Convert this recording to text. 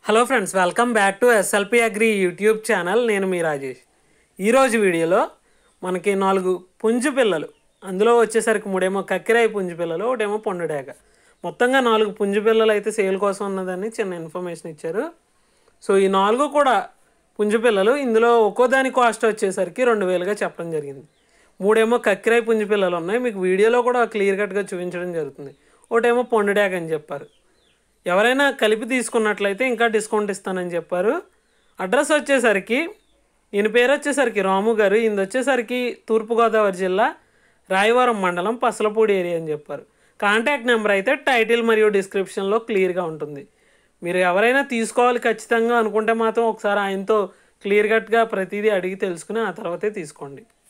hello friends welcome back to SLP agri YouTube channel నేను మీ రాజేష్ ఈరోజు వీడియోలో మనకి నాలుగు పుంజు పిల్లలు అందులో వచ్చేసరికి మూడేమో కక్కిరాయి పుంజు పిల్లలు ఒకటేమో పొండుడేగ మొత్తంగా నాలుగు పుంజు పిల్లలు అయితే సేల్ కోసం ఉన్నదని చిన్న ఇన్ఫర్మేషన్ ఇచ్చారు సో ఈ నాలుగు కూడా పుంజు పిల్లలు ఇందులో ఒక్కో దాని కాస్ట్ వచ్చేసరికి రెండు వేలుగా చెప్పడం జరిగింది మూడేమో కక్కిరాయి పుంజు పిల్లలు ఉన్నాయి మీకు వీడియోలో కూడా క్లియర్ కట్గా చూపించడం జరుగుతుంది ఒకటేమో పొండుడేగ అని చెప్పారు ఎవరైనా కలిపి తీసుకున్నట్లయితే ఇంకా డిస్కౌంట్ ఇస్తానని చెప్పారు అడ్రస్ వచ్చేసరికి ఈయన పేరు వచ్చేసరికి రాము గారు ఈయన వచ్చేసరికి తూర్పుగోదావరి జిల్లా రాయవరం మండలం పసలపూడి ఏరియా అని చెప్పారు కాంటాక్ట్ నెంబర్ అయితే టైటిల్ మరియు డిస్క్రిప్షన్లో క్లియర్గా ఉంటుంది మీరు ఎవరైనా తీసుకోవాలి ఖచ్చితంగా అనుకుంటే మాత్రం ఒకసారి ఆయనతో క్లియర్ కట్గా ప్రతిదీ అడిగి తెలుసుకుని ఆ తర్వాతే తీసుకోండి